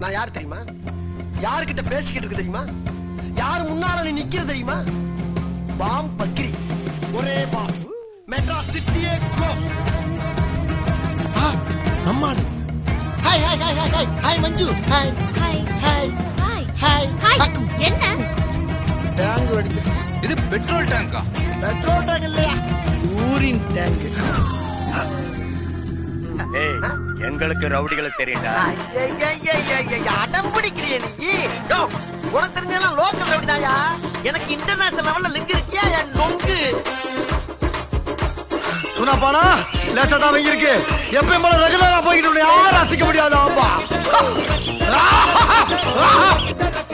நான் யார் தெரியுமா யாருக்கிட்ட பேசிக்கிட்டு இருக்கு தெரியுமா யார் முன்னால நீ நிக்கிற தெரியுமா பாம் பக்கிரி ஒரே பாம் மெட்ராஸ் சிட்டியே க்ளோஸ் நம்மாடு hi hi hi hi hi hi Manju hi hi hi hi hi hi அக்கும். என்ன டேங்க் வெடிச்சிருச்சு இது பெட்ரோல் டேங்கா பெட்ரோல் டேங்க் இல்லையா யூரின் டேங்க் ஏய் எங்களுக்கு ரவுடிகளை தெரியும்டா அடம் பிடிக்கிறிய நீ யோ, உனக்கு தெரிஞ்செல்லாம் லோக்கல் எப்படிதாயா எனக்கு இன்டர்நேஷனல் லெவல்ல லிங்க் இருக்கியா என் நொங்கு சுனா பானா லேசா தான் அவங்க இருக்கு எப்பயும் போல ரெகுலரா போய்கிட்டு யாரும் அசைக்க முடியாது ஆப்பா